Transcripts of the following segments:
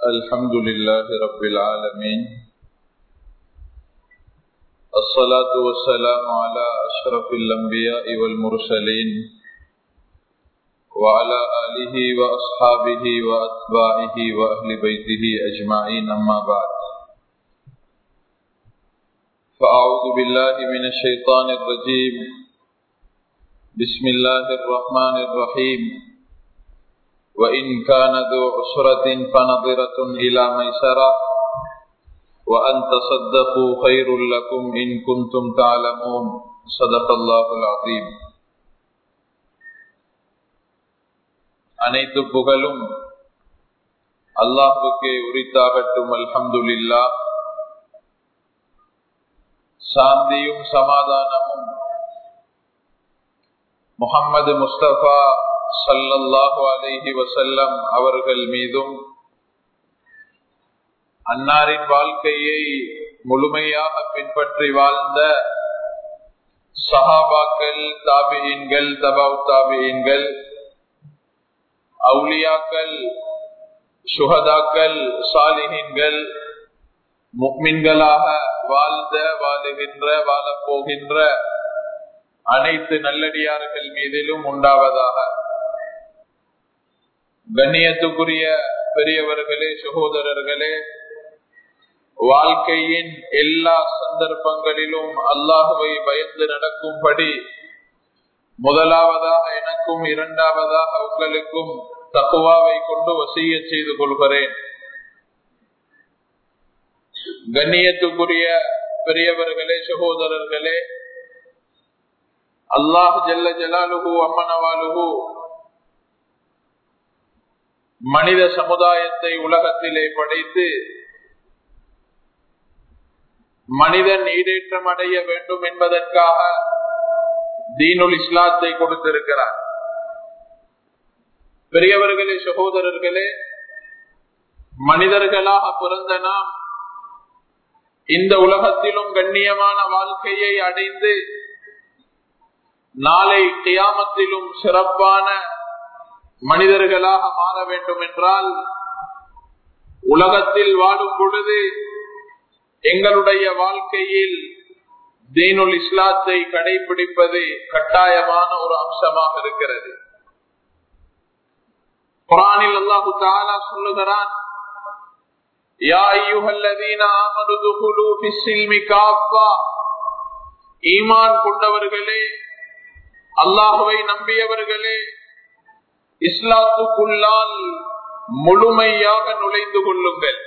الحمد لله رب العالمين الصلاة والسلام على أشرف الأنبياء والمرسلين وعلى آله وأصحابه وأتباعه وأهل بيته أجمعين أما بعد فأعوذ بالله من الشيطان الرجيم بسم الله الرحمن الرحيم وإن كان ذو عسرة فنظرة إلى ميسرة وأن تصدقوا خير لكم إن كنتم تعلمون صدق الله العظيم அனைத்து புகழும் அல்லாஹுக்கே உரித்தாகட்டும் அல்ஹம்துலில்லா சாந்தியும் சமாதானமும் முகம்மது முஸ்தபா சல்லல்லாஹு அலைஹி வசல்லம் அவர்கள் மீதும் அன்னாரின் வாழ்க்கையை முழுமையாக பின்பற்றி வாழ்ந்த சஹாபாக்கள் தாபியன்கள் தபாவ் தாபியன்கள் அவுலியாக்கள் சுகதாக்கள் சாலிஹின்கள் முக்மின்களாக வாழ்ந்த வாழுகின்ற வாழப்போகின்ற அனைத்து நல்லடியார்கள் மீதிலும் உண்டாவதாக கண்ணியத்துக்குரிய பெரியவர்களே சகோதரர்களே வாழ்க்கையின் எல்லா சந்தர்ப்பங்களிலும் அல்லாஹுவை பயந்து நடக்கும்படி முதலாவதாக எனக்கும் இரண்டாவதாக உங்களுக்கும் தக்குவாவை கொண்டு வசிய செய்து கொள்கிறேன் கண்ணியத்துக்குரிய பெரியவர்களே சகோதரர்களே அல்லாஹ் ஜல்ல ஜலாலுகு அம்மனவாலுகு மனித சமுதாயத்தை உலகத்திலே படைத்து மனிதன் ஈடேற்றம் அடைய வேண்டும் என்பதற்காக தீனுல் இஸ்லாத்தை கொடுத்திருக்கிறார் பெரியவர்களே சகோதரர்களே மனிதர்களாக பிறந்த நாம் இந்த உலகத்திலும் கண்ணியமான வாழ்க்கையை அடைந்து நாளை கியாமத்திலும் சிறப்பான மனிதர்களாக மாற வேண்டும் என்றால் உலகத்தில் வாழும் பொழுது எங்களுடைய வாழ்க்கையில் தீனுல் இஸ்லாத்தை கடைபிடிப்பது கட்டாயமான ஒரு அம்சமாக இருக்கிறது குரானில் அல்லாஹு தாலா சொல்லுகிறான் ஈமான் கொண்டவர்களே அல்லாஹுவை நம்பியவர்களே இஸ்லாத்துக்குள்ளால் முழுமையாக நுழைந்து கொள்ளுங்கள்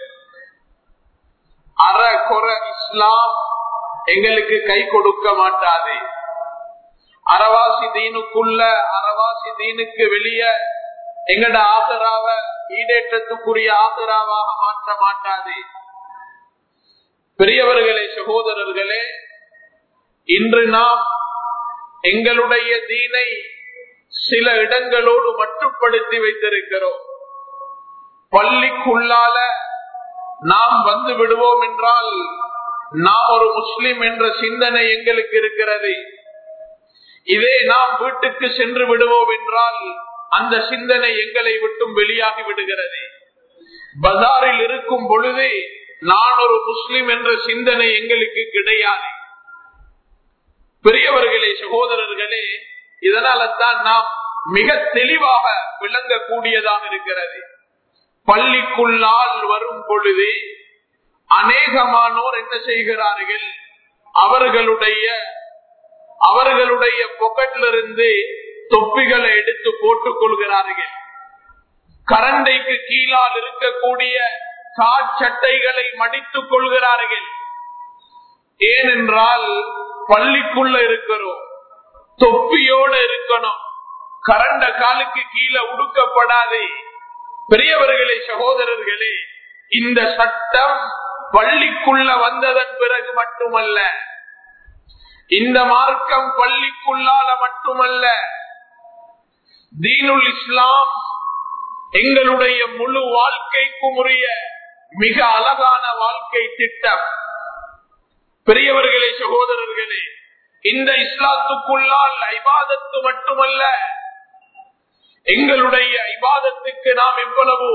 அற கொர இஸ்லாம் எங்களுக்கு கை கொடுக்க மாட்டாது அறவாசி தீனுக்குள்ள அறவாசி தீனுக்கு வெளியே எங்கட ஆசராவ ஈடேற்றத்துக்குரிய ஆசராவாக மாற்ற மாட்டாது பெரியவர்களே சகோதரர்களே இன்று நாம் எங்களுடைய தீனை சில இடங்களோடு மட்டுப்படுத்தி வைத்திருக்கிறோம் பள்ளிக்குள்ளால நாம் வந்து விடுவோம் என்றால் நாம் ஒரு முஸ்லிம் என்ற சிந்தனை எங்களுக்கு இருக்கிறது இதே நாம் வீட்டுக்கு சென்று விடுவோம் என்றால் அந்த சிந்தனை எங்களை விட்டும் வெளியாகி விடுகிறது பஜாரில் இருக்கும் பொழுது நான் ஒரு முஸ்லிம் என்ற சிந்தனை எங்களுக்கு கிடையாது பெரியவர்களே சகோதரர்களே இதனால தான் நாம் மிக தெளிவாக விளங்கக்கூடியதாக இருக்கிறது பள்ளிக்குள்ளால் வரும் பொழுது அநேகமானோர் என்ன செய்கிறார்கள் அவர்களுடைய அவர்களுடைய பொக்கெட்டிலிருந்து தொப்பிகளை எடுத்து போட்டுக் கொள்கிறார்கள் கரண்டைக்கு கீழால் இருக்கக்கூடிய காட்சட்டைகளை மடித்துக் கொள்கிறார்கள் ஏனென்றால் பள்ளிக்குள்ள இருக்கிறோம் தொப்பியோட இருக்கணும் கரண்ட காலுக்கு கீழே உடுக்கப்படாதே பெரியவர்களே சகோதரர்களே இந்த சட்டம் பள்ளிக்குள்ள வந்ததன் பிறகு மட்டுமல்ல இந்த மார்க்கம் பள்ளிக்குள்ளால மட்டுமல்ல தீனுல் இஸ்லாம் எங்களுடைய முழு வாழ்க்கைக்கும் உரிய மிக அழகான வாழ்க்கை திட்டம் பெரியவர்களே சகோதரர்களே இந்த இஸ்லாத்துக்குள்ளால் ஐபாதத்து மட்டுமல்ல எங்களுடைய இபாதத்துக்கு நாம் எவ்வளவு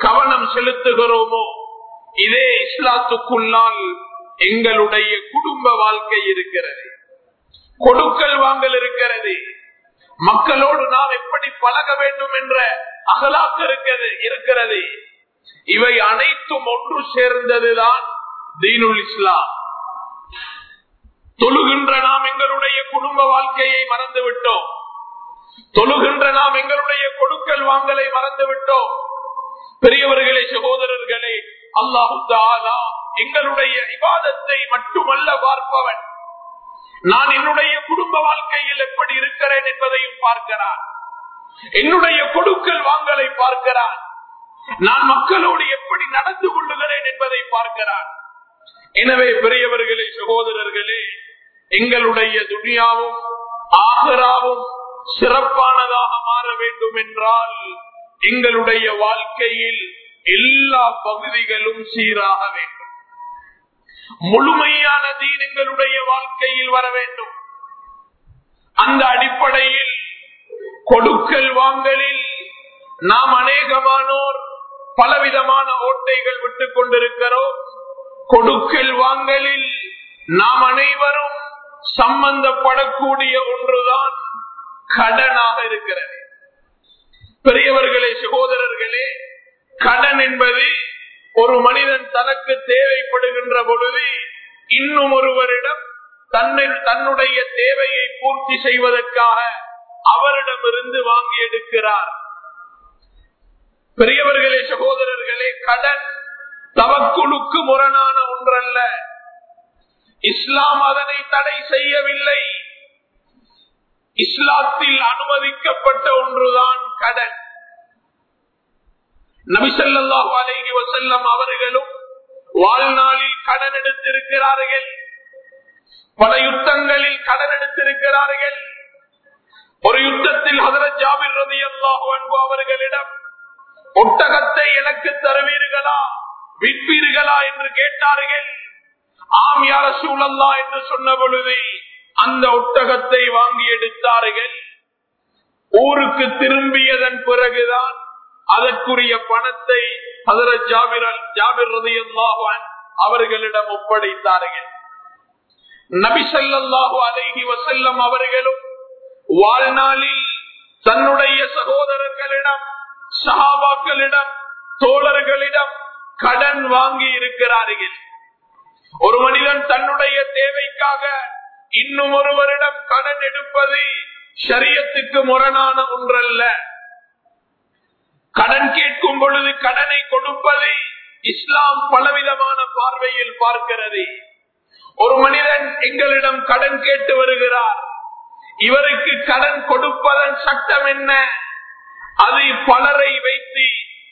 கவனம் செலுத்துகிறோமோ இதே இஸ்லாத்துக்குள்ளால் எங்களுடைய குடும்ப வாழ்க்கை இருக்கிறது கொடுக்கல் வாங்கல் இருக்கிறது மக்களோடு நாம் எப்படி பழக வேண்டும் என்ற அகலாக்கு இருக்கிறது இருக்கிறது இவை அனைத்தும் ஒன்று சேர்ந்ததுதான் தீனுல் இஸ்லாம் தொழுகின்ற நாம் எங்களுடைய குடும்ப வாழ்க்கையை மறந்து விட்டோம் தொழுகின்ற நாம் எங்களுடைய கொடுக்கல் வாங்கலை மறந்து விட்டோம் பெரியவர்களே சகோதரர்களே அல்லாஹு தாலா எங்களுடைய விவாதத்தை மட்டுமல்ல பார்ப்பவன் நான் என்னுடைய குடும்ப வாழ்க்கையில் எப்படி இருக்கிறேன் என்பதையும் பார்க்கிறான் என்னுடைய கொடுக்கல் வாங்கலை பார்க்கிறான் நான் மக்களோடு எப்படி நடந்து கொள்ளுகிறேன் என்பதை பார்க்கிறான் எனவே பெரியவர்களே சகோதரர்களே எங்களுடைய துனியாவும் ஆகராவும் சிறப்பானதாக மாற வேண்டும் என்றால் எங்களுடைய வாழ்க்கையில் எல்லா பகுதிகளும் சீராக வேண்டும் முழுமையான தீன் எங்களுடைய வாழ்க்கையில் வர வேண்டும் அந்த அடிப்படையில் கொடுக்கல் வாங்கலில் நாம் அநேகமானோர் பலவிதமான ஓட்டைகள் விட்டுக் கொண்டிருக்கிறோம் கொடுக்கல் வாங்கலில் நாம் அனைவரும் சம்பந்தப்படக்கூடிய ஒன்றுதான் கடனாக இருக்கிறது பெரியவர்களே சகோதரர்களே கடன் என்பது ஒரு மனிதன் தனக்கு தேவைப்படுகின்ற பொழுது இன்னும் ஒருவரிடம் தன்னை தன்னுடைய தேவையை பூர்த்தி செய்வதற்காக அவரிடமிருந்து வாங்கி எடுக்கிறார் பெரியவர்களே சகோதரர்களே கடன் தவக்குழுக்கு முரணான ஒன்றல்ல இஸ்லாம் அதனை தடை செய்யவில்லை இஸ்லாத்தில் அனுமதிக்கப்பட்ட ஒன்றுதான் கடன் நபிசல்லாஹு அலைஹி வசல்லம் அவர்களும் வாழ்நாளில் கடன் எடுத்திருக்கிறார்கள் பல யுத்தங்களில் கடன் எடுத்திருக்கிறார்கள் ஒரு யுத்தத்தில் ஹதரத் ஜாபிர் ரதி அல்லாஹு அன்பு அவர்களிடம் ஒட்டகத்தை எனக்கு தருவீர்களா விற்பீர்களா என்று கேட்டார்கள் ஆம் யார சூழல்லா என்று சொன்ன பொழுது அந்த ஒட்டகத்தை வாங்கி எடுத்தார்கள் ஊருக்கு திரும்பியதன் பிறகுதான் அதற்குரிய பணத்தை ஹதரத் ஜாபிர் ஜாபிர் ரதி அவர்களிடம் ஒப்படைத்தார்கள் நபிசல்லாஹு அலைஹி வசல்லம் அவர்களும் வாழ்நாளில் தன்னுடைய சகோதரர்களிடம் சகாபாக்களிடம் தோழர்களிடம் கடன் வாங்கி இருக்கிறார்கள் ஒரு மனிதன் தன்னுடைய தேவைக்காக இன்னும் ஒருவரிடம் கடன் எடுப்பது சரியத்துக்கு முரணான ஒன்றல்ல கடன் கேட்கும் பொழுது கடனை கொடுப்பது இஸ்லாம் பலவிதமான பார்வையில் பார்க்கிறது ஒரு மனிதன் எங்களிடம் கடன் கேட்டு வருகிறார் இவருக்கு கடன் கொடுப்பதன் சட்டம் என்ன அது பலரை வைத்து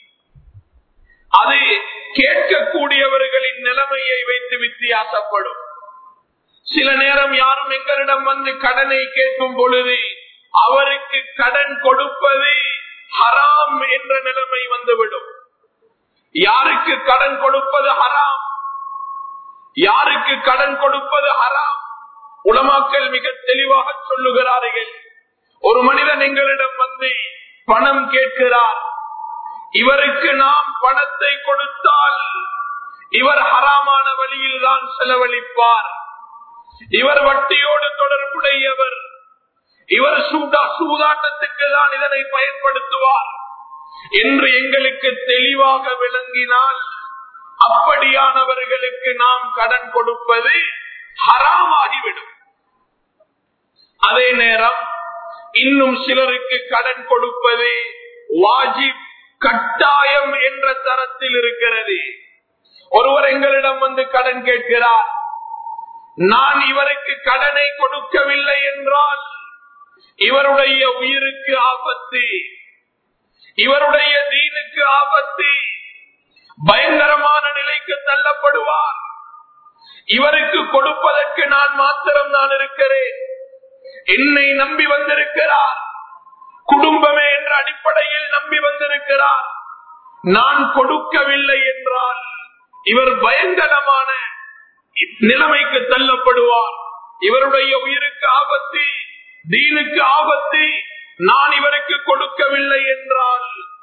அது கேட்கக்கூடியவர்களின் நிலைமையை வைத்து வித்தியாசப்படும் சில நேரம் யாரும் எங்களிடம் வந்து கடனை கேட்கும் பொழுது அவருக்கு கடன் கொடுப்பது ஹராம் என்ற நிலைமை வந்துவிடும் யாருக்கு கடன் கொடுப்பது ஹராம் யாருக்கு கடன் கொடுப்பது ஹராம் உலமாக்கள் மிக தெளிவாக சொல்லுகிறார்கள் ஒரு மனிதன் எங்களிடம் வந்து பணம் கேட்கிறார் இவருக்கு நாம் பணத்தை கொடுத்தால் இவர் ஹராமான வழியில் தான் செலவழிப்பார் இவர் வட்டியோடு தொடர்புடையவர் இவர் சூடா சூதாட்டத்துக்கு தான் இதனை பயன்படுத்துவார் என்று எங்களுக்கு தெளிவாக விளங்கினால் அப்படியானவர்களுக்கு நாம் கடன் கொடுப்பது ஹராமாகிவிடும் அதே நேரம் இன்னும் சிலருக்கு கடன் கொடுப்பது வாஜிப் கட்டாயம் என்ற தரத்தில் இருக்கிறது ஒருவர் எங்களிடம் வந்து கடன் கேட்கிறார் நான் இவருக்கு கடனை கொடுக்கவில்லை என்றால் இவருடைய உயிருக்கு ஆபத்து இவருடைய தீனுக்கு ஆபத்து பயங்கரமான நிலைக்கு தள்ளப்படுவார் இவருக்கு கொடுப்பதற்கு நான் மாத்திரம் தான் இருக்கிறேன் என்னை நம்பி வந்திருக்கிறார் குடும்பமே என்ற அடிப்படையில் நம்பி வந்திருக்கிறார் நான் கொடுக்கவில்லை என்றால் இவர் பயங்கரமான நிலைமைக்கு தள்ளப்படுவார் இவருடைய உயிருக்கு ஆபத்து தீனுக்கு ஆபத்து நான் இவருக்கு கொடுக்கவில்லை என்றால்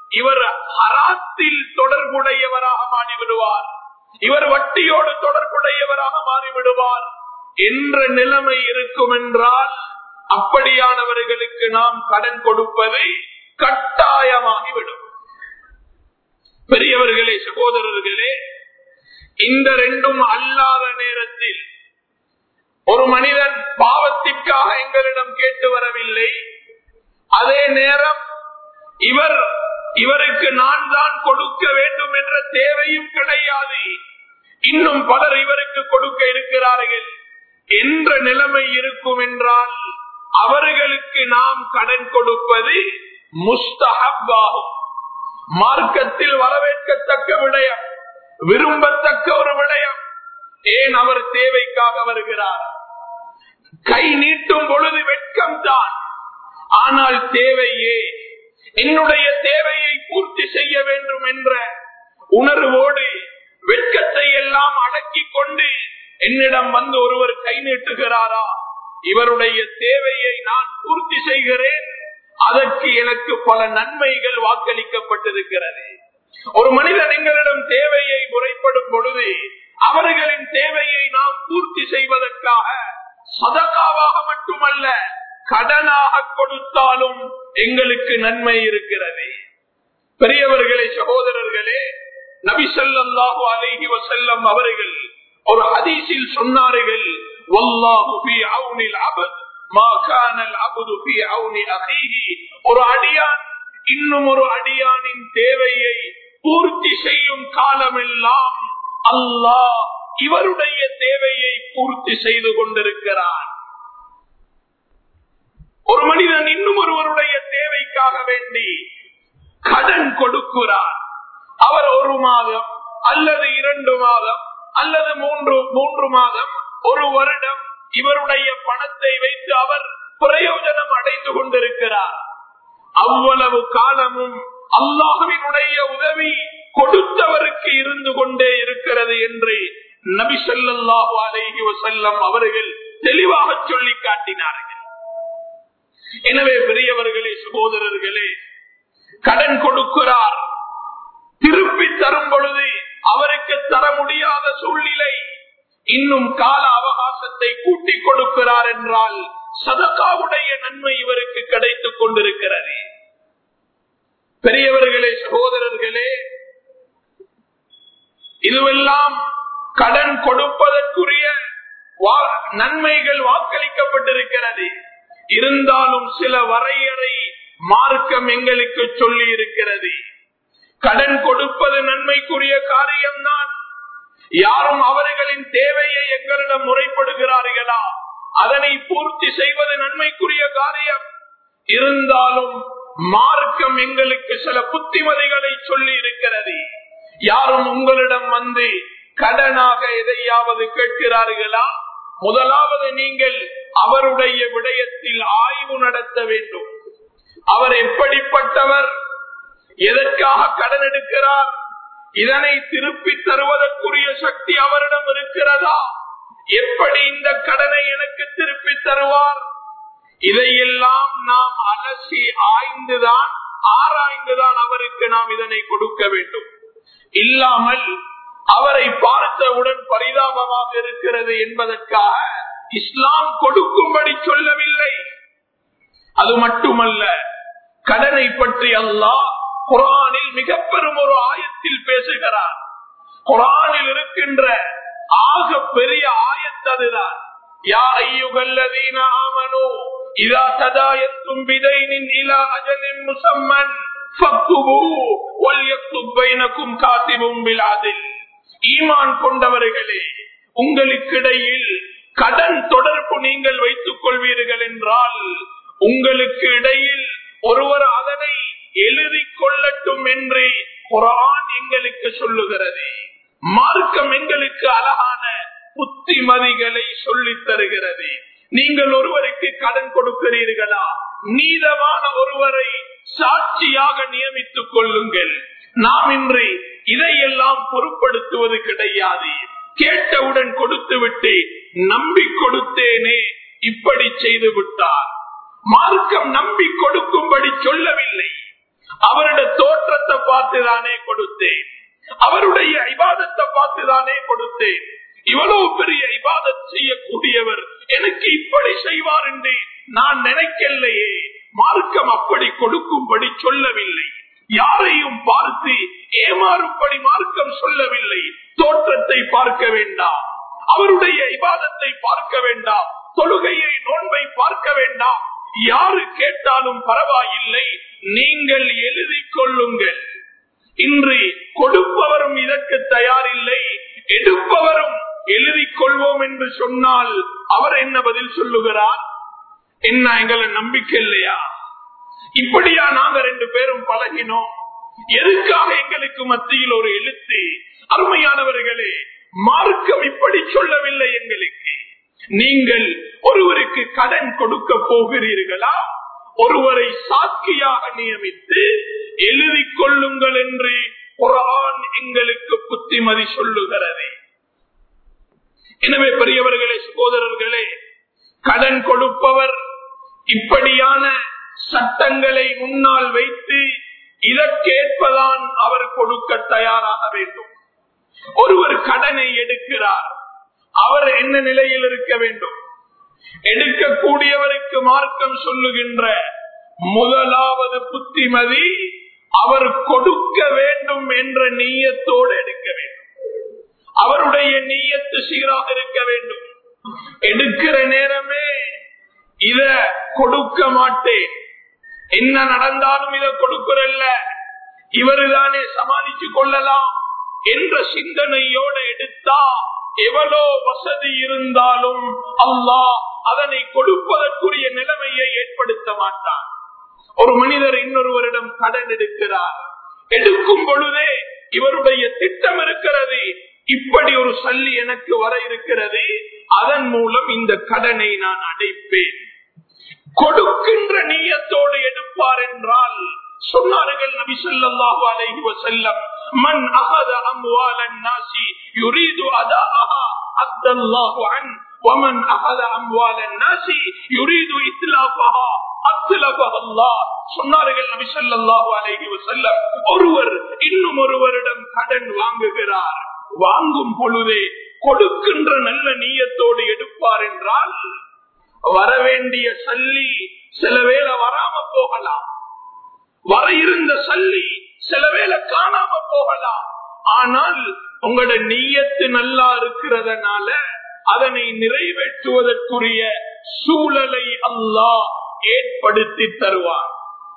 இவர் ஹராத்தில் தொடர்புடையவராக மாறிவிடுவார் இவர் வட்டியோடு தொடர்புடையவராக மாறிவிடுவார் என்ற நிலைமை இருக்கும் என்றால் அப்படியானவர்களுக்கு நாம் கடன் கொடுப்பது கட்டாயமாகிவிடும் பெரியவர்களே சகோதரர்களே இந்த ரெண்டும் அல்லாத நேரத்தில் ஒரு மனிதன் பாவத்திற்காக எங்களிடம் கேட்டு வரவில்லை அதே நேரம் இவர் இவருக்கு நான் தான் கொடுக்க வேண்டும் என்ற தேவையும் கிடையாது இன்னும் பலர் இவருக்கு கொடுக்க இருக்கிறார்கள் என்ற நிலைமை இருக்கும் என்றால் அவர்களுக்கு நாம் கடன் கொடுப்பது முஸ்தஹப்பாகும் மார்க்கத்தில் வரவேற்கத்தக்க விடயம் விரும்பத்தக்க ஒரு விடயம் ஏன் அவர் தேவைக்காக வருகிறார் கை நீட்டும் பொழுது வெட்கம் தான் ஆனால் தேவையே என்னுடைய தேவையை பூர்த்தி செய்ய வேண்டும் என்ற உணர்வோடு வெட்கத்தை எல்லாம் அடக்கி கொண்டு என்னிடம் வந்து ஒருவர் கை நீட்டுகிறாரா இவருடைய தேவையை நான் பூர்த்தி செய்கிறேன் அதற்கு எனக்கு பல நன்மைகள் வாக்களிக்கப்பட்டிருக்கிறது ஒரு மனிதன் எங்களிடம் தேவையை முறைப்படும் பொழுது அவர்களின் தேவையை நாம் பூர்த்தி செய்வதற்காக சதகாவாக மட்டுமல்ல கடனாக கொடுத்தாலும் எங்களுக்கு நன்மை இருக்கிறது பெரியவர்களே சகோதரர்களே நபி ஸல்லல்லாஹு அலைஹி வஸல்லம் அவர்கள் ஒரு ஹதீஸில் சொன்னார்கள் வல்லாஹு ஃபீ அவுனில் அபத் மா கானல் அபது ஃபீ அவுனி அஹீஹி ஒரு அடியான் இன்னும் ஒரு அடியானின் தேவையை பூர்த்தி செய்யும் காலமெல்லாம் அல்லாஹ் இவருடைய தேவையை பூர்த்தி செய்து கொண்டிருக்கிறான் ஒரு மனிதன் இன்னும் ஒருவருடைய தேவைக்காக வேண்டி கடன் கொடுக்கிறார் அவர் ஒரு மாதம் அல்லது இரண்டு மாதம் அல்லது மூன்று மூன்று மாதம் ஒரு வருடம் இவருடைய பணத்தை வைத்து அவர் பிரயோஜனம் அடைந்து கொண்டிருக்கிறார் அவ்வளவு காலமும் அல்லாஹுவினுடைய உதவி கொடுத்தவருக்கு இருந்து கொண்டே இருக்கிறது என்று நபி ஸல்லல்லாஹு அலைஹி வஸல்லம் அவர்கள் தெளிவாக சொல்லி காட்டினார்கள் எனவே பெரியவர்களே சகோதரர்களே கடன் கொடுக்கிறார் திருப்பி தரும் பொழுது அவருக்கு தர முடியாத சூழ்நிலை இன்னும் கால அவகாசத்தை கூட்டிக் கொடுக்கிறார் என்றால் சதகாவுடைய நன்மை இவருக்கு கிடைத்துக் கொண்டிருக்கிறது பெரியவர்களே சகோதரர்களே இதுவெல்லாம் கடன் கொடுப்பதற்குரிய வா- நன்மைகள் வாக்களிக்கப்பட்டிருக்கிறது இருந்தாலும் சில வரையறை மார்க்கம் எங்களுக்கு சொல்லி இருக்கிறது கடன் கொடுப்பது நன்மைக்குரிய காரியம்தான் யாரும் அவர்களின் தேவையை எங்களிடம் முறைப்படுகிறார்களா அதனை பூர்த்தி செய்வது நன்மைக்குரிய காரியம் இருந்தாலும் மார்க்கம் எங்களுக்கு சில புத்திமதிகளை சொல்லி இருக்கிறது யாரும் உங்களிடம் வந்து கடனாக எதையாவது கேட்கிறார்களா முதலாவது நீங்கள் அவருடைய விடயத்தில் ஆய்வு நடத்த வேண்டும் அவர் எப்படிப்பட்டவர் எதற்காக கடன் எடுக்கிறார் இதனை திருப்பி தருவதற்குரிய சக்தி அவரிடம் இருக்கிறதா எப்படி இந்த கடனை எனக்கு திருப்பி தருவார் இதையெல்லாம் நாம் அலசி ஆய்ந்துதான் ஆராய்ந்துதான் அவருக்கு நாம் இதனை கொடுக்க வேண்டும் இல்லாமல் அவரை பார்த்தவுடன் பரிதாபமாக இருக்கிறது என்பதற்காக இஸ்லாம் கொடுக்கும்படி சொல்லவில்லை அது மட்டுமல்ல கடனை பற்றி அல்லாஹ் குரானில் மிக பெரும் ஒரு ஆயத்தில் பேசுகிறார் குரானில் இருக்கின்ற ஆக பெரிய ஆயத்ததுதான் யா ஐயுகல்லதீன ஆமனு இதா ததாயத்தும் பிதைனின் இலா அஜலின் முசம்மன் ஃபக்துபூ வல்யக்துப் பைனக்கும் காத்திபும் பிலாதில் ஈமான் கொண்டவர்களே உங்களுக்கிடையில் கடன் தொடர்பு நீங்கள் வைத்துக் கொள்வீர்கள் என்றால் உங்களுக்கு இடையில் ஒருவர் அதனை எழுதி கொள்ளட்டும் என்று குரான் எங்களுக்கு சொல்லுகிறது மார்க்கம் எங்களுக்கு அழகான புத்திமதிகளை சொல்லித் தருகிறது நீங்கள் ஒருவருக்கு கடன் கொடுக்கிறீர்களா நீதமான ஒருவரை சாட்சியாக நியமித்துக் கொள்ளுங்கள் நாம் இன்று இதையெல்லாம் பொருட்படுத்துவது கிடையாது கேட்டவுடன் கொடுத்து விட்டு நம்பி கொடுத்தேனே இப்படி செய்து விட்டார் மார்க்கம் நம்பி கொடுக்கும்படி சொல்லவில்லை அவருடைய தோற்றத்தை பார்த்துதானே கொடுத்தேன் அவருடைய இபாதத்தை பார்த்துதானே கொடுத்தேன் இவ்வளவு பெரிய இபாதத் செய்யக்கூடியவர் எனக்கு இப்படி செய்வார் என்று நான் நினைக்கலையே மார்க்கம் அப்படி கொடுக்கும்படி சொல்லவில்லை யாரையும் பார்த்து ஏமாறும்படி மார்க்கம் சொல்லவில்லை தோற்றத்தை பார்க்க வேண்டாம் அவருடைய இபாதத்தை பார்க்க வேண்டாம் தொழுகையை நோன்பை பார்க்க வேண்டாம் யாரு கேட்டாலும் பரவாயில்லை நீங்கள் எழுதிக் கொள்ளுங்கள் இன்று கொடுப்பவரும் இதற்கு தயாரில்லை எடுப்பவரும் எழுதிக் கொள்வோம் என்று சொன்னால் அவர் என்ன பதில் சொல்லுகிறார் என்ன எங்களை நம்பிக்கை இல்லையா இப்படியா நாங்க ரெண்டு பேரும் பழகினோம் எதுக்காக எங்களுக்கு மத்தியில் ஒரு எழுத்து அருமையானவர்களே மார்க்கம் இப்படி சொல்லவில்லை எங்களுக்கு நீங்கள் ஒருவருக்கு கடன் கொடுக்க போகிறீர்களா ஒருவரை சாட்சியாக நியமித்து எழுதிக் கொள்ளுங்கள் என்று குரான் எங்களுக்கு புத்திமதி சொல்லுகிறது எனவே பெரியவர்களே சகோதரர்களே கடன் கொடுப்பவர் இப்படியான சட்டங்களை முன்னால் வைத்து இதற்கேற்பதான் அவர் கொடுக்க தயாராக வேண்டும் ஒருவர் கடனை எடுக்கிறார் அவர் என்ன நிலையில் இருக்க வேண்டும் எடுக்கக்கூடியவருக்கு மார்க்கம் சொல்லுகின்ற முதலாவது புத்திமதி அவர் கொடுக்க வேண்டும் என்ற நீயத்தோடு எடுக்க வேண்டும் அவருடைய நீயத்து சீராக இருக்க வேண்டும் எடுக்கிற நேரமே இத கொடுக்க மாட்டேன் என்ன நடந்தாலும் இத கொடுக்கிறல்ல இவருதானே சமாளிச்சு கொள்ளலாம் என்ற சிந்தனையோடு எடுத்தா எவ்வளோ வசதி இருந்தாலும் அல்லாஹ் அதனை கொடுப்பதற்குரிய நிலைமையை ஏற்படுத்த மாட்டான் ஒரு மனிதர் இன்னொருவரிடம் கடன் எடுக்கிறார் எடுக்கும் பொழுதே இவருடைய திட்டம் இருக்கிறது இப்படி ஒரு சல்லி எனக்கு வர இருக்கிறது அதன் மூலம் இந்த கடனை நான் அடைப்பேன் கொடுக்கின்ற நீயத்தோடு எடுப்பார் என்றால் சொன்னார்கள் நபி ஸல்லல்லாஹு அலைஹி வஸல்லம் மன் அஹத அம்வாலன் நாசி யுரீது அதாஹா அத்தல்லாஹு அன் ومن أخذ أموال الناس يريد إتلافها أتلفها الله சொன்னார்கள் நபி ஸல்லல்லாஹு அலைஹி வஸல்லம் ஒருவர் இன்னும் ஒருவரிடம் கடன் வாங்குகிறார் வாங்கும் பொழுதே கொடுக்கின்ற நல்ல நீயத்தோடு எடுப்பார் என்றால் வரவேண்டிய சல்லி சில வேளை வராம போகலாம் வர இருந்த சல்லி சில வேளை காணாம போகலாம் ஆனால் உங்களோட நீயத்து நல்லா இருக்கிறதுனால அதனை நிறைவேற்றுவதற்குரிய சூழலை அல்லாஹ் ஏற்படுத்தி தருவார்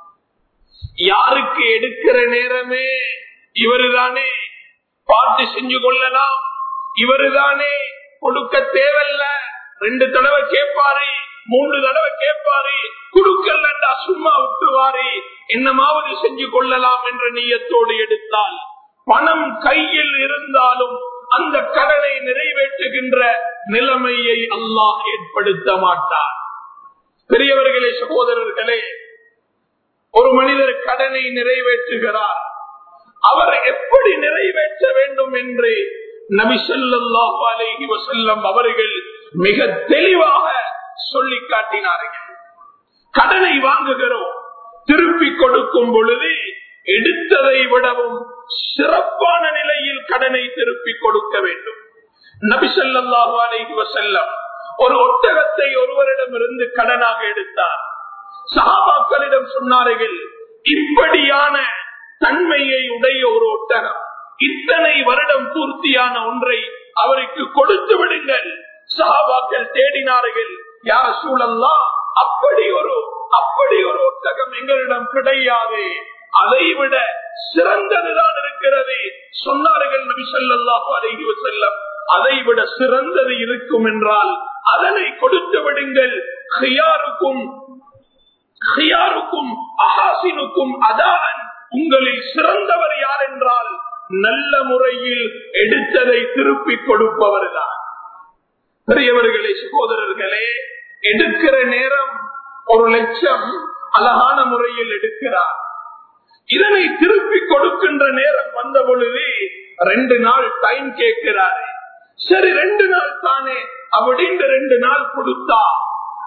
யாருக்கு எடுக்கிற நேரமே இவருதானே பார்த்து செஞ்சு கொள்ளலாம் இவருதானே கொடுக்க தேவையில்ல ரெண்டு தடவை கேட்பாரு மூன்று தடவை கேட்பாரு கொடுக்கலண்டா சும்மா விட்டுவாரு என்னமாவது செஞ்சு கொள்ளலாம் என்ற நீயத்தோடு எடுத்தால் பணம் கையில் இருந்தாலும் அந்த கடனை நிறைவேற்றுகின்ற நிலைமையை அல்லாஹ் ஏற்படுத்த மாட்டார் பெரியவர்களே சகோதரர்களே ஒரு மனிதர் கடனை நிறைவேற்றுகிறார் அவர் எப்படி நிறைவேற்ற வேண்டும் என்று நபி ஸல்லல்லாஹு அலைஹி வஸல்லம் அவர்கள் மிக தெளிவாக சொல்லி காட்டினார்கள் கடனை வாங்குகிறோம் திருப்பி கொடுக்கும் பொழுது எடுத்ததை விடவும் சிறப்பான நிலையில் கடனை திருப்பி கொடுக்க வேண்டும் நபி ஸல்லல்லாஹு அலைஹி வஸல்லம் ஒரு ஒட்டகத்தை ஒருவரிடமிருந்து கடனாக எடுத்தார் சஹாபாக்களிடம் சொன்னார்கள் இப்படியான தன்மையை உடைய ஒரு ஒட்டகம் இத்தனை வருடம் பூர்த்தியான ஒன்றை அவருக்கு கொடுத்து விடுங்கள் சஹாபாக்கள் தேடினார்கள் யார சூழல்லா அப்படி ஒரு அப்படி ஒரு ஒட்டகம் எங்களிடம் கிடையாது அதை விட சிறந்ததுதான் இருக்கிறது சொன்னார்கள் நபி ஸல்லல்லாஹு அலைஹி வஸல்லம் அதை விட சிறந்தது இருக்கும் என்றால் அதனை கொடுத்து விடுங்கள் ஹியாருக்கும் ஹியாருக்கும் அஹாசினுக்கும் அதான் உங்களில் சிறந்தவர் யார் என்றால் நல்ல முறையில் எடுத்ததை திருப்பி கொடுப்பவர் தான் பெரியவர்களே சகோதரர்களே எடுக்கிற நேரம் ஒரு லட்சம் அழகான முறையில் எடுக்கிறார் இதனை திருப்பி கொடுக்கின்ற நேரம் வந்த பொழுது ரெண்டு நாள் டைம் கேட்கிறாரு சரி ரெண்டு நாள் தானே அப்படின்னு ரெண்டு நாள் கொடுத்தா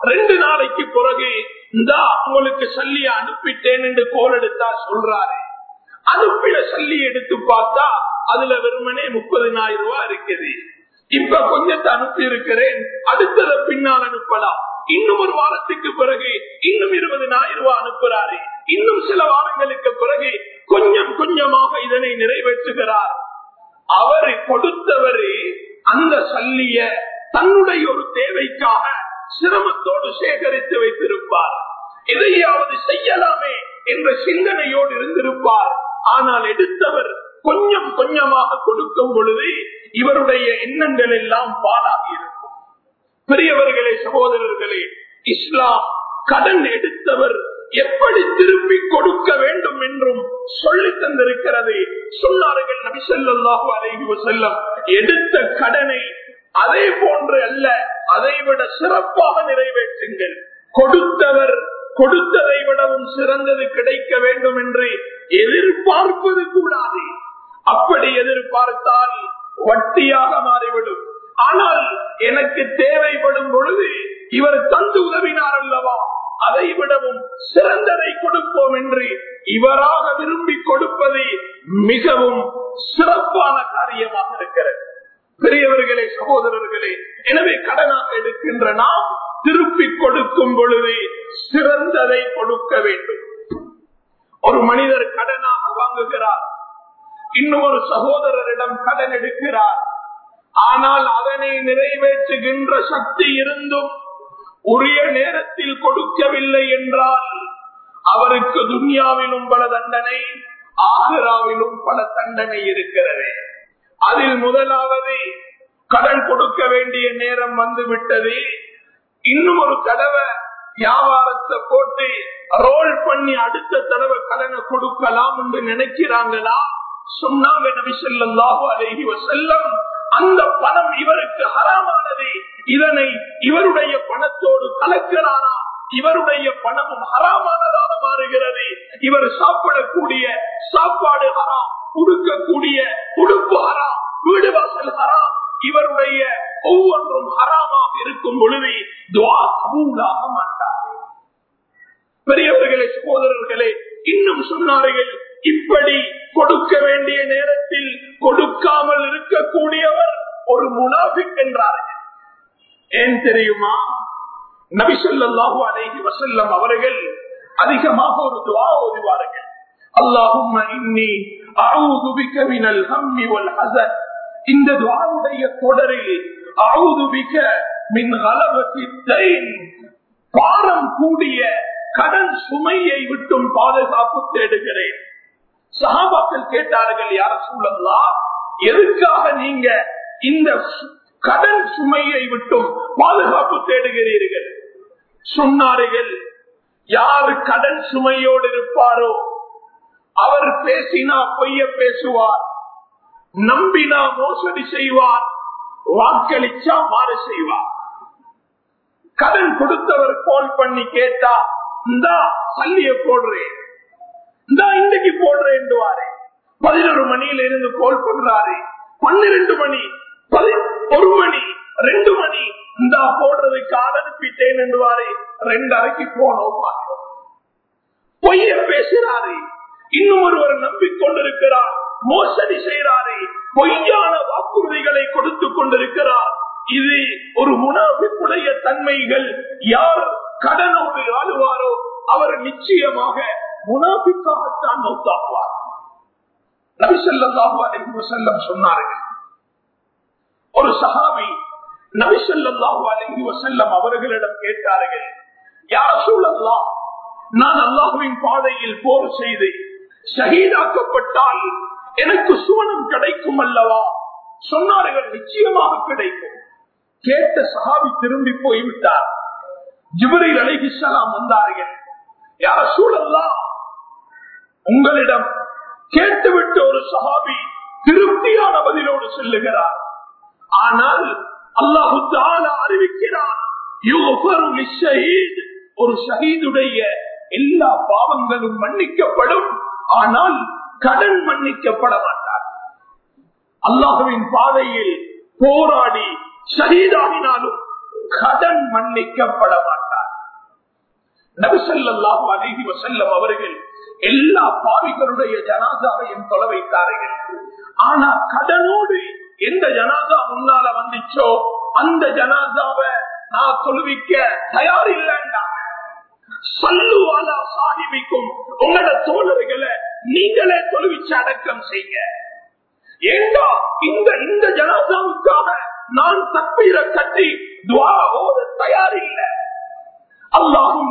ரெண்டு நாளைக்கு பிறகு இந்தா உங்களுக்கு சல்லிய அனுப்பிட்டேன் என்று கோல் எடுத்தா சொல்றாரு அனுப்பின சல்லி எடுத்து பார்த்தா அதுல வெறுமனே முப்பதினாயிரம் ரூபாய் இருக்குது இப்ப கொஞ்சத்தை அனுப்பி இருக்கிறேன் அடுத்தத பின்னால் அனுப்பலாம் இன்னும் ஒரு வாரத்துக்கு பிறகு இன்னும் இருபதினாயிரம் ரூபாய் அனுப்புறாரு இன்னும் சில வாரங்களுக்கு பிறகு கொஞ்சம் கொஞ்சமாக இதனை நிறைவேற்றுகிறார் அவர் கொடுத்தவர் அந்த சல்லிய தன்னுடைய ஒரு தேவைக்காக சிரமத்தோடு சேகரித்து வைத்திருப்பார் எதையாவது செய்யலாமே என்ற சிந்தனையோடு இருந்திருப்பார் ஆனால் எடுத்தவர் கொஞ்சம் கொஞ்சமாக கொடுக்கும் பொழுது இவருடைய எண்ணங்கள் எல்லாம் பாலாகி இருக்கும் பெரியவர்களே சகோதரர்களே இஸ்லாம் கடன் எடுத்தவர் எப்படி திருப்பி கொடுக்க வேண்டும் என்றும் சொல்லி தந்திருக்கிறது சொன்னார்கள் நபிசல்லாஹு அலைஹி வஸல்லம் எடுத்த கடனை அதே போன்று அல்ல அதை விட சிறப்பாக நிறைவேற்றுங்கள் கொடுத்தவர் கொடுத்ததை விடவும் சிறந்தது கிடைக்க வேண்டும் என்று எதிர்பார்ப்பது கூடாது அப்படி எதிர்பார்த்தால் வட்டியாக மாறிவிடும் ஆனால் எனக்கு தேவைப்படும் பொழுது இவர் தந்து உதவினார் அல்லவா அதை விடவும் சிறந்ததை கொடுப்போம் என்று இவராக விரும்பி கொடுப்பது மிகவும் சிறப்பான காரியமாக இருக்கிறது பெரியவர்களே சகோதரர்களே எனவே கடனாக எடுக்கின்ற நாம் திருப்பி கொடுக்கும் பொழுது சிறந்ததை கொடுக்க வேண்டும் ஒரு மனிதர் கடனாக வாங்குகிறார் இன்னும் ஒரு சகோதரரிடம் கடன் எடுக்கிறார் ஆனால் அதனை நிறைவேற்றுகின்ற சக்தி இருந்தும் உரிய நேரத்தில் கொடுக்கவில்லை என்றால் அவருக்கு துன்யாவிலும் பல தண்டனை ஆகிராவிலும் பல தண்டனை இருக்கிறது அதில் முதலாவது கடன் கொடுக்க வேண்டிய நேரம் வந்து விட்டது இன்னும் ஒரு தடவை வியாபாரத்தை போட்டு ரோல் பண்ணி அடுத்த தடவை கடனை கொடுக்கலாம் என்று நினைக்கிறாங்களா சொன்னாங்க நபி ஸல்லல்லாஹு அலைஹி வஸல்லம் அந்த பணம் இவருக்கு ஹராமானது இதனை இவருடைய பணத்தோடு கலக்கிறாரா இவருடைய பணமும் ஹராமானதாக மாறுகிறது இவர் சாப்பிடக்கூடிய சாப்பாடு ஹராம் உடுக்கக்கூடிய உடுப்பு ஹராம் வீடு வாசல் ஹராம் இவருடைய ஒவ்வொன்றும் ஹராமாக இருக்கும் பொழுது துவா கபூலாக மாட்டார் பெரியவர்களே சகோதரர்களே இன்னும் சொன்னார்கள் இப்படி கொடுக்க வேண்டிய நேரத்தில் கொடுக்காமல் இருக்கக்கூடியவர் ஒரு முனாபிக் என்றார்கள் ஏன் தெரியுமா நபிசல்லாஹு அலைஹி வசல்லம் அவர்கள் அதிகமாக ஒரு துவா ஓதுவார்கள் அல்லாஹும்ம இன்னி அஊது பிக மினல் ஹம்மி வல் ஹஸன் இந்த துவாவுடைய தொடரில் அஊது பிக மின் கலபத்தி தைன் பாரம் கூடிய கடன் சுமையை விட்டும் பாதுகாப்பு தேடுகிறேன் சகாபாக்கள் கேட்டார்கள் யார சூழல்லா எதுக்காக நீங்க இந்த கடன் சுமையை விட்டும் பாதுகாப்பு தேடுகிறீர்கள் சொன்னார்கள் யார் கடன் சுமையோடு இருப்பாரோ அவர் பேசினா பொய்ய பேசுவார் நம்பினா மோசடி செய்வார் வாக்களிச்சா மாறு செய்வார் கடன் கொடுத்தவர் போன் பண்ணி கேட்டா இந்தா சல்லிய போடுறேன் இந்தா இன்னைக்கு போடுறேன் பதினொரு மணியில இருந்து கோல் பண்றாரு பன்னிரண்டு மணி ஒரு மணி ரெண்டு மணி இந்தா போடுறதுக்கு ஆள் அனுப்பிட்டேன் என்றுவாரு ரெண்டு அறைக்கு போனோம் பொய்ய பேசுறாரு இன்னும் ஒருவர் நம்பிக்கொண்டிருக்கிறார் மோசடி செய்கிறாரு பொய்யான வாக்குறுதிகளை கொடுத்து கொண்டிருக்கிறார் இது ஒரு முனாபிப்புடைய தன்மைகள் யார் கடனோடு ஆளுவாரோ அவர் நிச்சயமாக முனாபிக்காகத்தான் நோத்தாக்குவார் நபிசல்லாஹு அலைஹி செல்லம் சொன்னார்கள் ஒரு சஹாபி நபிசல்லாஹு அலைஹி வசல்லம் அவர்களிடம் கேட்டார்கள் யார சூழல்லா நான் அல்லாஹுவின் பாதையில் போர் செய்து ஷஹீதாக்கப்பட்டால் எனக்கு சுவனம் கிடைக்கும் அல்லவா சொன்னார்கள் நிச்சயமாக கிடைக்கும் கேட்ட சஹாபி திரும்பி போய்விட்டார் ஜிபரில் அலைஹிஸ்லாம் வந்தார்கள் யார சூழல்லா உங்களிடம் கேட்டுவிட்டு ஒரு சஹாபி திருப்தியான பதிலோடு செல்லுகிறார் ஆனால் அல்லாஹு அறிவிக்கிறான் ஒரு ஷஹீதுடைய எல்லா பாவங்களும் மன்னிக்கப்படும் ஆனால் கடன் மன்னிக்கப்பட மாட்டார் அல்லாஹுவின் பாதையில் போராடி ஷஹீதாகினாலும் கடன் மன்னிக்கப்பட மாட்டார் நபிசல்லாஹு அலைஹி வசல்லம் அவர்கள் எல்லா பாவிகளுடைய ஜனாதாவையும் தொலை வைத்தார்கள் ஆனா கடனோடு எந்த ஜனாதா முன்னால வந்துச்சோ அந்த ஜனாதாவை நான் தொழுவிக்க தயார் இல்லைண்டா சல்லுவாலா சாஹிபிக்கும் உங்களோட தோழர்களை நீங்களே தொழுவிச்சு அடக்கம் செய்ய ஏண்டா இந்த இந்த ஜனாதாவுக்காக நான் தப்பீர கட்டி துவா ஓத தயார் இல்லை அல்லாஹும்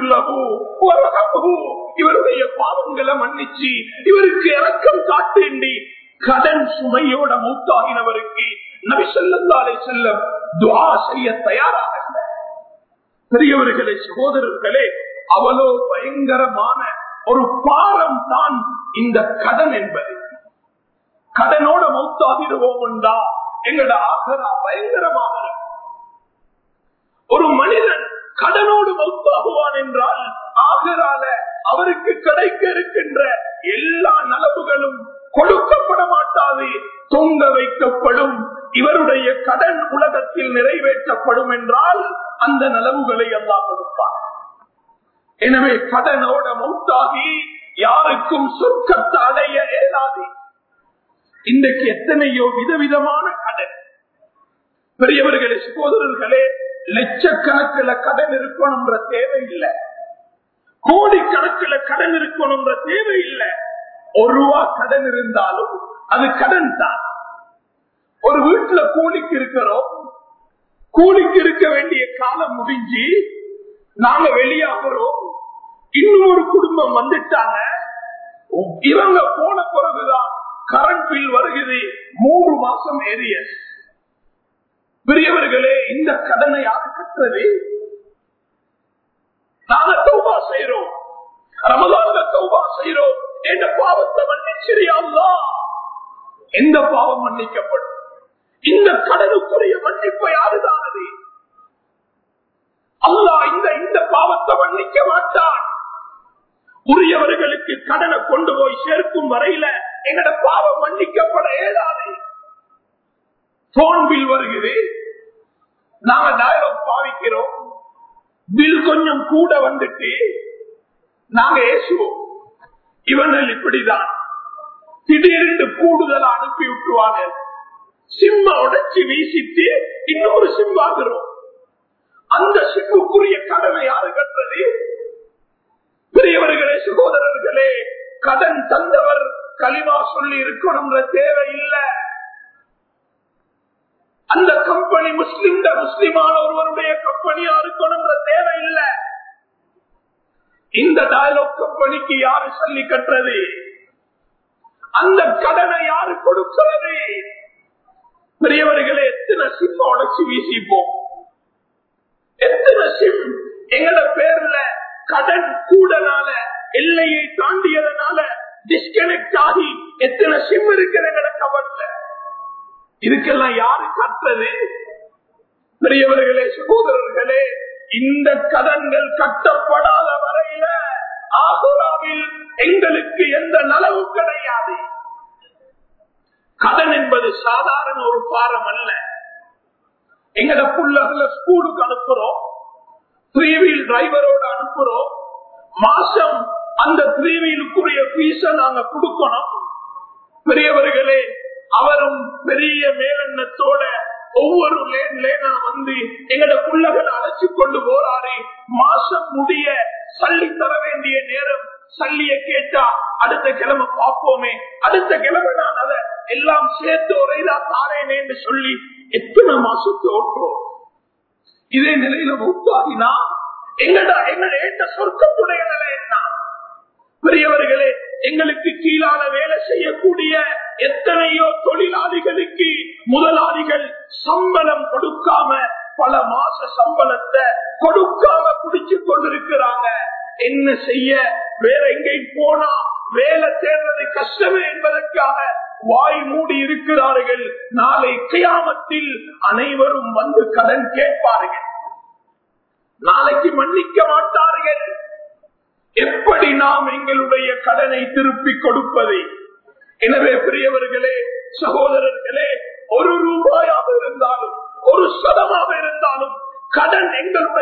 இவருடைய பாவங்களை மன்னிச்சு இவருக்கு இறக்கம் காட்டேண்டி கடன் சுமையோட மூத்தாகினவருக்கு நபி செல்லந்தாலே செல்லம் துவா செய்ய தயாராக இல்லை பெரியவர்களே சகோதரர்களே அவளோ பயங்கரமான ஒரு பாரம் தான் இந்த கடன் என்பது கடனோட மௌத்தாகிடுவோம் என்றா எங்களோட ஆகரா பயங்கரமாக இருக்கும் ஒரு மனிதன் கடனோடு மௌத்தாகுவான் என்றால் ஆகரால அவருக்கு கிடைக்க இருக்கின்ற எல்லா நலவுகளும் கொடுக்கப்பட மாட்டாது தொங்க வைக்கப்படும் இவருடைய கடன் உலகத்தில் நிறைவேற்றப்படும் என்றால் அந்த நலவுகளை எல்லாம் கொடுப்பார் எனவே கடனோட மௌத்தாகி யாருக்கும் சொர்க்கத்தை அடைய இயலாது இன்றைக்கு எத்தனையோ விதவிதமான கடன் பெரியவர்களே சகோதரர்களே லட்சக்கணக்கில் கடன் இருக்கணும்ன்ற தேவை இல்லை கோடிக்கணக்கில் கடன் இருக்கணும்ன்ற தேவை இல்லை ஒரு ரூபா கடன் இருந்தாலும் அது கடன் தான் ஒரு வீட்டுல கூலிக்கு இருக்கிறோம் கூலிக்கு இருக்க வேண்டிய காலம் முடிஞ்சு நாங்க வெளியாகிறோம் இன்னும் ஒரு குடும்பம் வந்துட்டாங்க இவங்க போன பிறகுதான் கரண்ட் பில் வருகிறது மூணு மாசம் ஏறிய பெரியவர்களே இந்த கடனை யாரு கட்டுறது நாங்க தௌபா செய்யறோம் ரமதான தௌபா செய்யறோம் எந்த பாவத்தை மன்னிச்சிரியாங்களா எந்த பாவம் மன்னிக்கப்படும் இந்த கடனுக்குரிய மன்னிப்பை யாருதானது அல்லா இந்த இந்த பாவத்தை மன்னிக்க மாட்டான் உரியவர்களுக்கு கடனை கொண்டு போய் சேர்க்கும் வரையில எங்கட பாவம் மன்னிக்கப்பட இயலாது போன் பில் வருகிறது நாங்க டயலாக் பாவிக்கிறோம் பில் கொஞ்சம் கூட வந்துட்டு நாங்க ஏசுவோம் இவர்கள் இப்படிதான் திடீரென்று கூடுதலா அனுப்பி விட்டுவாங்க சிம்ம உடைச்சு வீசிட்டு இன்னொரு சிம் வாங்குறோம் அந்த சிம்முக்குரிய கடமை யாரு கட்டுறது பெரியவர்களே சகோதரர்களே கடன் தந்தவர் களிமா சொல்லி இருக்கணும்ன்ற தேவை இல்லை அந்த கம்பெனி முஸ்லிம் முஸ்லிமான ஒருவருடைய கம்பெனியா இருக்கணும்ன்ற தேவை இல்லை இந்த டயலாக் கம்பெனிக்கு யாரு சொல்லி கட்டுறது அந்த கடனை யாரு கொடுக்கிறது பெரியவர்களே எத்தனை சிம் உடச்சு வீசிப்போம் எத்தனை சிம் எங்கட பேர்ல கடன் கூடனால எல்லையை தாண்டியதனால டிஸ்கனெக்ட் ஆகி எத்தனை சிம் இருக்கிற எங்கட கவர்ல இதுக்கெல்லாம் யாரு கட்டுறது பெரியவர்களே சகோதரர்களே இந்த கடன்கள் கட்டப்படாத வரையில ஆகுராவில் எங்களுக்கு எந்த நலவு கிடையாது கடன் என்பது சாதாரண ஒரு பாரம் அல்ல எங்கட புள்ளகளை ஸ்கூலுக்கு அனுப்புறோம் த்ரீ வீல் டிரைவரோட அனுப்புறோம் மாசம் அந்த த்ரீ வீலுக்குரிய பீஸ நாங்க கொடுக்கணும் பெரியவர்களே அவரும் பெரிய மேலெண்ணத்தோட ஒவ்வொரு லேன் லேனா வந்து எங்கட புள்ளகளை அழைச்சு கொண்டு போறாரு மாசம் முடிய சல்லி தர வேண்டிய நேரம் சல்லிய கேட்டா அடுத்த கிழமை பார்ப்போமே அடுத்த கிழமை நான் அதை எல்லாம் சேர்த்து ஒரேதா தாரேனே என்று சொல்லி எத்தனை மாசத்து ஓட்டுறோம் இதே நிலையில மூத்தாகினா எங்கடா எங்கட ஏற்ற சொர்க்கத்துடைய நிலை என்ன பெரியவர்களே எங்களுக்கு கீழான வேலை செய்யக்கூடிய எத்தனையோ தொழிலாளிகளுக்கு முதலாளிகள் சம்பளம் கொடுக்காம பல மாச சம்பளத்தை கொடுக்காம குடிச்சு கொண்டிருக்கிறாங்க என்ன செய்ய வேற எங்கேயும் போனா வேலை தேடுறது கஷ்டமே என்பதற்காக வாய் மூடி இருக்கிறார்கள் நாளை கியாமத்தில் அனைவரும் வந்து கடன் கேட்பார்கள் நாளைக்கு மன்னிக்க மாட்டார்கள் எப்படி நாம் எங்களுடைய கடனை திருப்பி கொடுப்பது எனவே பெரியவர்களே சகோதரர்களே ஒரு ரூபாயாக இருந்தாலும் ஒரு சதமாக இருந்தாலும் கடன் எங்களுடைய உடம்பில்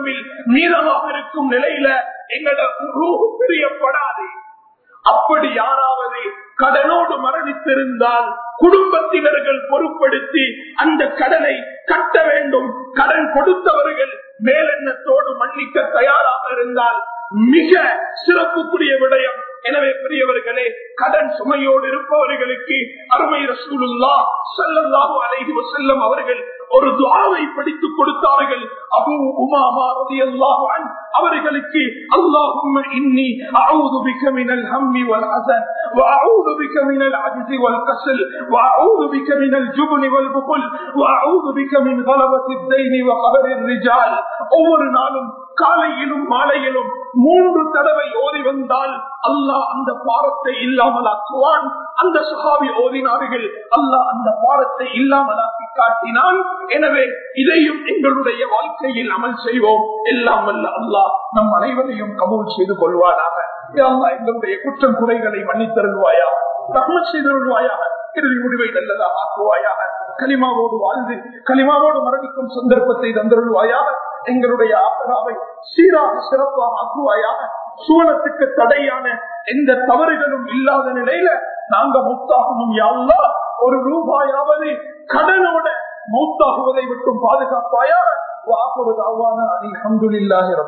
உடம்பில் மீதமாக இருக்கும் நிலையில எங்களோட ரூஹ் பிரியப்படாது அப்படி யாராவது கடனோடு மரணித்திருந்தால் குடும்பத்தினர்கள் பொறுப்படுத்தி அந்த கடனை கட்ட வேண்டும் கடன் கொடுத்தவர்கள் மேலெண்ணத்தோடு மன்னிக்க தயாராக இருந்தால் மிக சிறப்புக்குரிய விடயம் எனவே பெரியவர்களே கடன் சுமையோடு இருப்பவர்களுக்கு அருமை ரசூலுல்லா ஸல்லல்லாஹு அலைஹி வஸல்லம் அவர்கள் ஒரு துஆவை படித்துக் கொடுத்தார்கள் அபூ உமாமா ரலியல்லாஹு அன்ஹு அவர்களுக்கு அல்லாஹும்ம இன்னி அஊது பிக மினல் ஹம்மி வல் ஹஸன் وأعوذ بك من العجز والكسل وأعوذ بك من الجبن والبخل وأعوذ بك من غلبة الدين وقهر الرجال ஒவ்வொரு நாளும் காலையிலும் மாலையிலும் மூன்று தடவை ஓதி வந்தால் அல்லாஹ் அந்த பாரத்தை இல்லாமலாக்குவான் அந்த சுகாவி ஓதினார்கள் அல்லாஹ் அந்த பாரத்தை இல்லாமலாக்கி காட்டினான் எனவே இதையும் எங்களுடைய வாழ்க்கையில் அமல் செய்வோம் எல்லாம் வல்ல அல்லாஹ் நம் அனைவரையும் கபூல் செய்து கொள்வானாக யா அல்லாஹ் எங்களுடைய குற்றம் குறைகளை மன்னித்தருள்வாயா ரஹ்மத் செய்தருள்வாயாக இறுதி முடிவை நல்லதாக ஆக்குவாயாக கலிமாவோடு வாழ்ந்து கலிமாவோடு மரணிக்கும் சந்தர்ப்பத்தை தந்தருள்வாயாக எங்களுடைய ஆசராவை சீராக சிறப்பாக ஆக்குவாயாக சூழத்துக்கு தடையான எந்த தவறுகளும் இல்லாத நிலையில நாங்க மௌத்தாகணும் யாழ்லா ஒரு ரூபாயாவது கடனோட மௌத்தாகுவதை விட்டும் பாதுகாப்பாயாக வாக்குறது அவ்வான அலி அஹமதுல்லாஹி